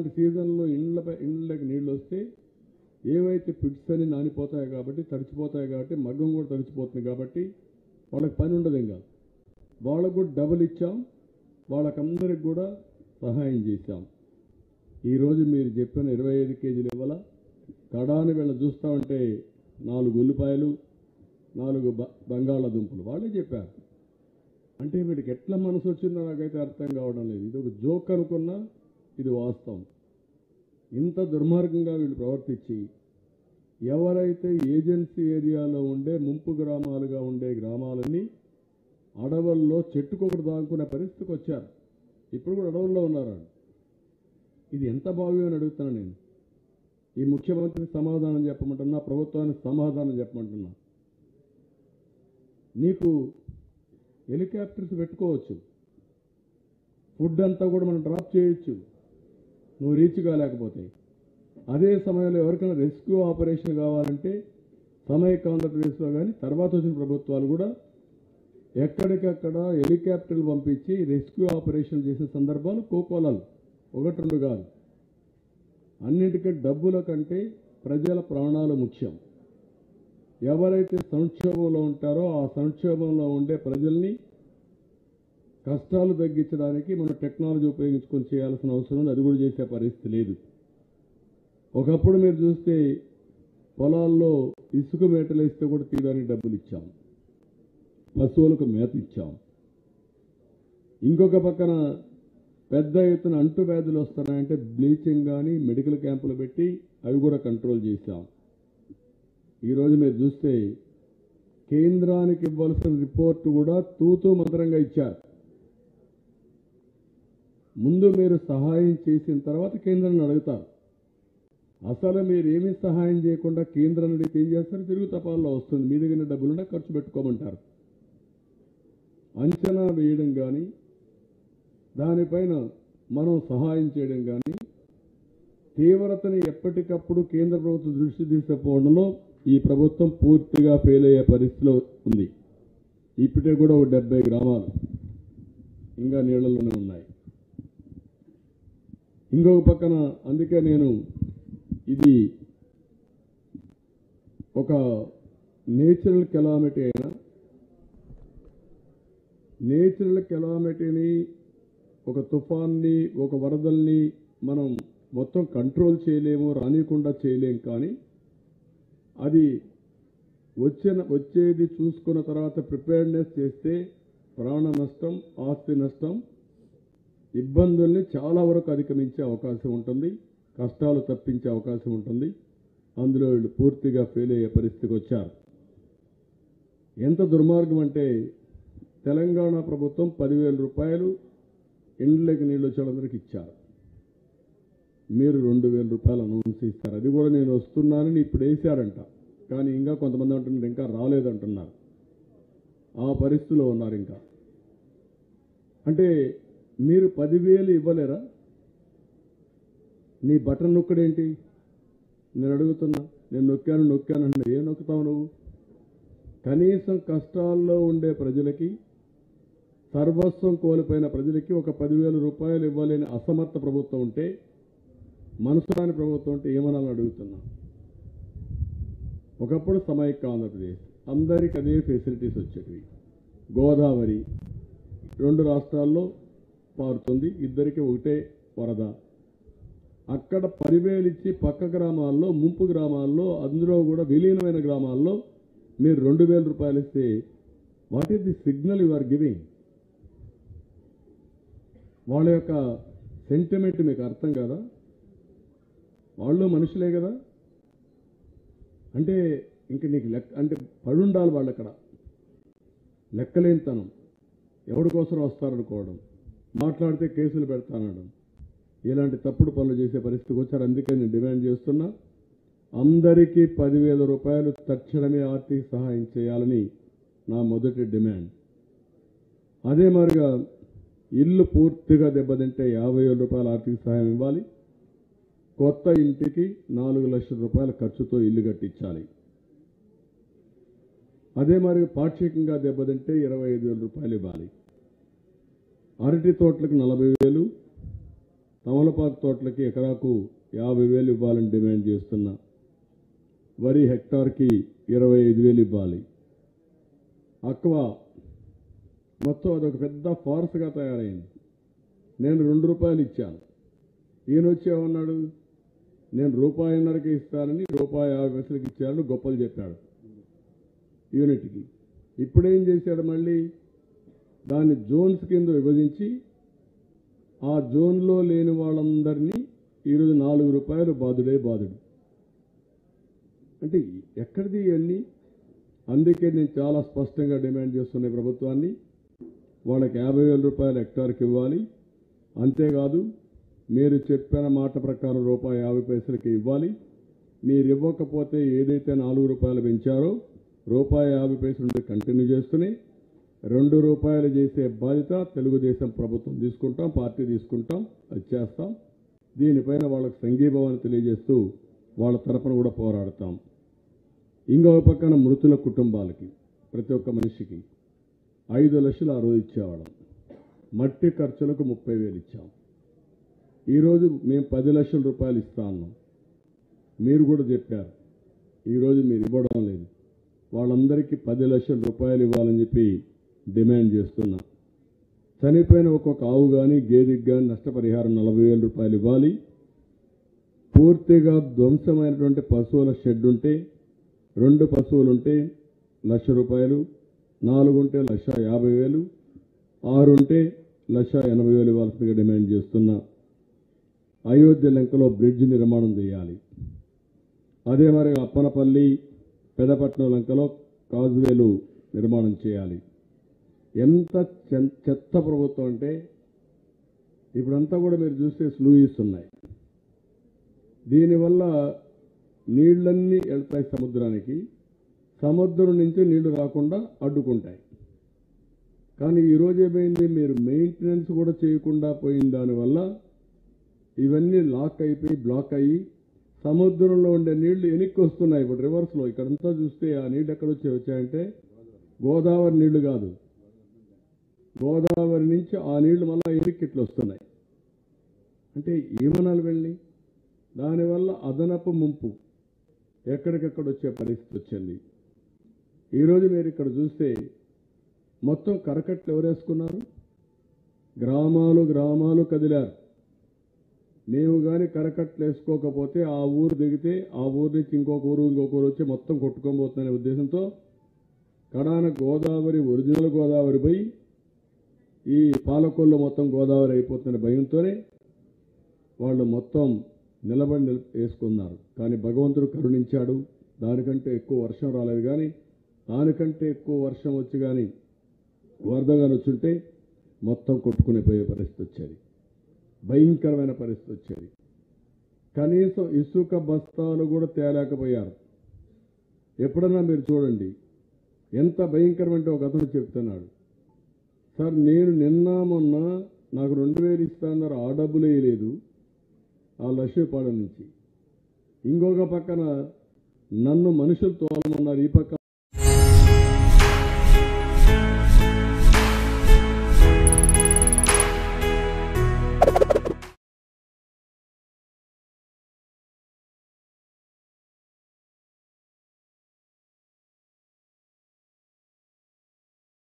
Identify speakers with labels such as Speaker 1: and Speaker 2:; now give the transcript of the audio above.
Speaker 1: ఇలాంటి సీజన్లో ఇండ్ల ఇండ్లకి నీళ్ళు వస్తే ఏవైతే పిట్స్ అని నానిపోతాయి కాబట్టి తడిచిపోతాయి కాబట్టి మగ్గం కూడా తడిచిపోతుంది కాబట్టి వాళ్ళకి పని ఉండదు ఇంకా వాళ్ళకు కూడా డబుల్ ఇచ్చాం వాళ్ళకందరికి కూడా సహాయం చేశాం ఈరోజు మీరు చెప్పిన ఇరవై ఐదు కేజీలు ఇవ్వాల కడాని వీళ్ళ చూస్తూ ఉంటే నాలుగు ఉల్లిపాయలు నాలుగు బ బంగాళాదుంపలు వాళ్ళే చెప్పారు అంటే వీడికి ఎట్లా మనసు వచ్చిందో నాకైతే అర్థం కావడం లేదు ఇది ఒక జోక్ అనుకున్నా ఇది వాస్తవం ఇంత దుర్మార్గంగా వీళ్ళు ప్రవర్తించి ఎవరైతే ఏజెన్సీ ఏరియాలో ఉండే ముంపు గ్రామాలుగా ఉండే గ్రామాలని అడవుల్లో చెట్టుకొకటి దాక్కునే పరిస్థితికి వచ్చారు ఇప్పుడు కూడా అడవుల్లో ఉన్నారు వాళ్ళు. ఇది ఎంత బాగు అని అడుగుతాను నేను ఈ ముఖ్యమంత్రికి సమాధానం చెప్పమంటున్నా ప్రభుత్వానికి సమాధానం చెప్పమంటున్నా నీకు హెలికాప్టర్స్ పెట్టుకోవచ్చు ఫుడ్ అంతా కూడా మనం డ్రాప్ చేయొచ్చు నువ్వు రీచ్ కాలేకపోతే అదే సమయంలో ఎవరికైనా రెస్క్యూ ఆపరేషన్ కావాలంటే సమైక్య ఆంధ్రప్రదేశ్లో కానీ తర్వాత వచ్చిన ప్రభుత్వాలు కూడా ఎక్కడికక్కడ హెలికాప్టర్లు పంపించి రెస్క్యూ ఆపరేషన్ చేసే సందర్భాలు కోకోలాలు ఒకటి రెండు కాదు అన్నిటికీ డబ్బుల కంటే ప్రజల ప్రాణాలు ముఖ్యం ఎవరైతే సంక్షోభంలో ఉంటారో ఆ సంక్షోభంలో ఉండే ప్రజల్ని కష్టాలు తగ్గించడానికి మనం టెక్నాలజీ ఉపయోగించుకొని చేయాల్సిన అవసరం ఉంది అది కూడా చేసే పరిస్థితి లేదు ఒకప్పుడు మీరు చూస్తే పొలాల్లో ఇసుక మేటలు వేస్తే కూడా తీయడానికి డబ్బులు ఇచ్చాం పశువులకు మేత ఇచ్చాం ఇంకొక పక్కన పెద్ద ఎత్తున అంటు వ్యాధులు వస్తున్నాయంటే బ్లీచింగ్ కానీ మెడికల్ క్యాంపులు పెట్టి అవి కూడా కంట్రోల్ చేశాం ఈరోజు మీరు చూస్తే కేంద్రానికి ఇవ్వాల్సిన రిపోర్టు కూడా తూతూ మంత్రంగా ఇచ్చారు ముందు మీరు సహాయం చేసిన తర్వాత కేంద్రాన్ని అడుగుతారు అసలు మీరు ఏమీ సహాయం చేయకుండా కేంద్రాన్ని అడిగితే ఏం చేస్తారు తిరుగు తపాల్లో వస్తుంది మీ దగ్గర డబ్బులున్నా ఖర్చు పెట్టుకోమంటారు అంచనా వేయడం కానీ దానిపైన మనం సహాయం చేయడం కానీ తీవ్రతని ఎప్పటికప్పుడు కేంద్ర ప్రభుత్వం దృష్టి తీసుకుపోవడంలో ఈ ప్రభుత్వం పూర్తిగా ఫెయిల్ అయ్యే పరిస్థితిలో ఉంది ఇప్పటికే కూడా ఒక డెబ్బై గ్రామాలు ఇంకా నీళ్లలోనే ఉన్నాయి ఇంకొక పక్కన అందుకే నేను ఇది ఒక నేచురల్ కెలామిటీ అయినా నేచురల్ కెలామిటీని ఒక తుఫాన్ని ఒక వరదల్ని మనం మొత్తం కంట్రోల్ చేయలేము రానియకుండా చేయలేం కానీ అది వచ్చిన వచ్చేది చూసుకున్న తర్వాత ప్రిపేర్నెస్ చేస్తే ప్రాణ నష్టం ఆస్తి నష్టం ఇబ్బందుల్ని చాలా వరకు అధిగమించే అవకాశం ఉంటుంది కష్టాలు తప్పించే అవకాశం ఉంటుంది అందులో వీళ్ళు పూర్తిగా ఫెయిల్ అయ్యే పరిస్థితికి వచ్చారు ఎంత దుర్మార్గం అంటే తెలంగాణ ప్రభుత్వం పదివేల రూపాయలు ఇండ్లకి నీళ్ళు వచ్చే వాళ్ళందరికీ ఇచ్చారు మీరు రెండు వేల రూపాయలు అనౌన్స్ ఇస్తారు అది కూడా నేను వస్తున్నానని ఇప్పుడు వేశారంట కానీ ఇంకా కొంతమంది అంటున్నారు ఇంకా రాలేదంటున్నారు ఆ పరిస్థితిలో ఉన్నారు ఇంకా అంటే మీరు పదివేలు ఇవ్వలేరా నీ బటన్ నొక్కడేంటి నేను అడుగుతున్నా నేను నొక్కాను నొక్కాను అంటే ఏం నొక్కుతావు నువ్వు కనీసం కష్టాల్లో ఉండే ప్రజలకి సర్వస్వం కోల్పోయిన ప్రజలకి ఒక పదివేల రూపాయలు ఇవ్వలేని అసమర్థ ప్రభుత్వం ఉంటే మనసురాని ప్రభుత్వం ఉంటే ఏమనాలని అడుగుతున్నా ఒకప్పుడు సమైక్య ఆంధ్రప్రదేశ్ అందరికి అదే ఫెసిలిటీస్ వచ్చేటివి గోదావరి రెండు రాష్ట్రాల్లో పారుతుంది ఇద్దరికి ఒకటే వరద అక్కడ పదివేలు ఇచ్చి పక్క గ్రామాల్లో ముంపు గ్రామాల్లో అందులో కూడా విలీనమైన గ్రామాల్లో మీరు రెండు వేల రూపాయలు ఇస్తే what is the signal you are giving వాళ్ళ యొక్క సెంటిమెంట్ మీకు అర్థం కదా వాళ్ళు మనుషులే కదా అంటే ఇంక నీకు లెక్క అంటే పడుండాలి వాళ్ళు అక్కడ లెక్కలేనితనం ఎవరి కోసం వస్తారనుకోవడం మాట్లాడితే కేసులు పెడతానడం ఇలాంటి తప్పుడు పనులు చేసే పరిస్థితికి వచ్చారు అందుకే నేను డిమాండ్ చేస్తున్నా అందరికీ పదివేల రూపాయలు తక్షణమే ఆర్థిక సహాయం చేయాలని నా మొదటి డిమాండ్ అదే మాదిరిగా ఇల్లు పూర్తిగా దెబ్బతింటే యాభై వేల రూపాయల ఆర్థిక సహాయం ఇవ్వాలి కొత్త ఇంటికి నాలుగు లక్షల రూపాయల ఖర్చుతో ఇల్లు కట్టించాలి అదే మరి పాక్షికంగా దెబ్బతింటే ఇరవై ఐదు వేల రూపాయలు ఇవ్వాలి అరటి తోటలకు నలభై వేలు తమలపాకు తోటలకి ఎకరాకు యాభై వేలు ఇవ్వాలని డిమాండ్ చేస్తున్నా వరి హెక్టార్కి ఇరవై ఐదు వేలు ఇవ్వాలి అక్వా మొత్తం అదొక పెద్ద ఫార్స్గా తయారైంది నేను రెండు రూపాయలు ఇచ్చాను ఈయన వచ్చి ఏమన్నాడు నేను రూపాయిన్నరకి ఇస్తానని రూపాయి యాభై పైసలకి ఇచ్చానని గొప్పలు చెప్పాడు యూనిట్కి ఇప్పుడేం చేశాడు మళ్ళీ దాన్ని జోన్స్ కింద విభజించి ఆ జోన్లో లేని వాళ్ళందరినీ ఈరోజు నాలుగు రూపాయలు బాధుడే బాధుడు అంటే ఎక్కడిది ఇవన్నీ అందుకే నేను చాలా స్పష్టంగా డిమాండ్ చేస్తున్న ఈ ప్రభుత్వాన్ని వాళ్ళకి యాభై వేల రూపాయలు హెక్టార్కి ఇవ్వాలి అంతేకాదు మీరు చెప్పిన మాట ప్రకారం రూపాయి యాభై పైసలకి ఇవ్వాలి మీరు ఇవ్వకపోతే ఏదైతే నాలుగు రూపాయలు పెంచారో రూపాయి యాభై పైసలు నుండి కంటిన్యూ చేస్తూనే రెండు రూపాయలు చేసే బాధ్యత తెలుగుదేశం ప్రభుత్వం తీసుకుంటాం పార్టీ తీసుకుంటాం అది చేస్తాం దీనిపైన వాళ్ళకి సంఘీభావాన్ని తెలియజేస్తూ వాళ్ళ తరపున కూడా పోరాడతాం ఇంకొక పక్కన మృతుల కుటుంబాలకి ప్రతి ఒక్క మనిషికి ఐదు లక్షలు ఆ రోజు ఇచ్చేవాళ్ళం మట్టి ఖర్చులకు ముప్పై వేలు ఇచ్చాం ఈరోజు మేము పది లక్షల రూపాయలు ఇస్తా ఉన్నాం మీరు కూడా చెప్పారు ఈరోజు మీరు ఇవ్వడం లేదు వాళ్ళందరికీ పది లక్షల రూపాయలు ఇవ్వాలని చెప్పి డిమాండ్ చేస్తున్నా చనిపోయిన ఒక్కొక్క ఆవు కానీ గేదెకి కానీ నష్టపరిహారం నలభై వేల రూపాయలు ఇవ్వాలి పూర్తిగా ధ్వంసమైనటువంటి పశువుల షెడ్ ఉంటే రెండు పశువులు ఉంటే లక్ష రూపాయలు నాలుగు ఉంటే లక్ష యాభై వేలు ఆరు ఉంటే లక్ష ఎనభై వేలు ఇవ్వాల్సిందిగా డిమాండ్ చేస్తున్నా అయోధ్య లంకలో బ్రిడ్జ్ నిర్మాణం చేయాలి అదే మరి అప్పనపల్లి పెదపట్నం లంకలో కాజువేలు నిర్మాణం చేయాలి ఎంత చెన్- చెత్త ప్రభుత్వం అంటే ఇప్పుడంతా కూడా మీరు చూస్తే స్లూయిస్ ఉన్నాయి దీనివల్ల నీళ్ళన్నీ వెళ్తాయి సముద్రానికి సముద్రం నుంచి నీళ్లు రాకుండా అడ్డుకుంటాయి కానీ ఈరోజు ఏమైంది మీరు మెయింటెనెన్స్ కూడా చేయకుండా పోయిన దానివల్ల ఇవన్నీ లాక్ అయిపోయి బ్లాక్ అయ్యి సముద్రంలో ఉండే నీళ్లు వెనక్కి వస్తున్నాయి ఇప్పుడు రివర్స్లో ఇక్కడంతా చూస్తే ఆ నీళ్ళు ఎక్కడ వచ్చి వచ్చాయంటే గోదావరి నీళ్లు కాదు గోదావరి నుంచి ఆ నీళ్లు మళ్ళీ వెనక్కి ఇట్లా వస్తున్నాయి అంటే ఏమనాలి వెళ్ళి దానివల్ల అదనపు ముంపు ఎక్కడికెక్కడ వచ్చే పరిస్థితి వచ్చింది ఈరోజు మీరు ఇక్కడ చూస్తే మొత్తం కరకట్లు ఎవరేసుకున్నారు గ్రామాలు గ్రామాలు కదిలారు మేము కానీ కరకట్లు వేసుకోకపోతే ఆ ఊరు దిగితే ఆ ఊరు నుంచి ఇంకొక ఊరు ఇంకొక ఊరు వచ్చి మొత్తం కొట్టుకోబోతుందనే ఉద్దేశంతో కడాన గోదావరి ఒరిజినల్ గోదావరి పోయి ఈ పాలకొల్లు మొత్తం గోదావరి అయిపోతున్న భయంతోనే వాళ్ళు మొత్తం నిలబడి నిల- వేసుకున్నారు కానీ భగవంతుడు కరుణించాడు దానికంటే ఎక్కువ వర్షం రాలేదు కానీ దానికంటే ఎక్కువ వర్షం వచ్చి కానీ వరదగా వచ్చుంటే మొత్తం కొట్టుకుని పోయే పరిస్థితి వచ్చేది భయంకరమైన పరిస్థితి వచ్చేది కనీసం ఇసుక బస్తాలు కూడా తేలేకపోయారు ఎప్పుడన్నా మీరు చూడండి ఎంత భయంకరమంటే ఒక అతను చెప్తున్నాడు సార్ నేను నిన్న మొన్న నాకు రెండు వేలు ఇస్తాన్నారు ఆ డబ్బులు వేయలేదు ఆ లక్ష్మీపాలెం నుంచి ఇంకొక పక్కన నన్ను మనుషులు తోలమన్నారు ఈ పక్క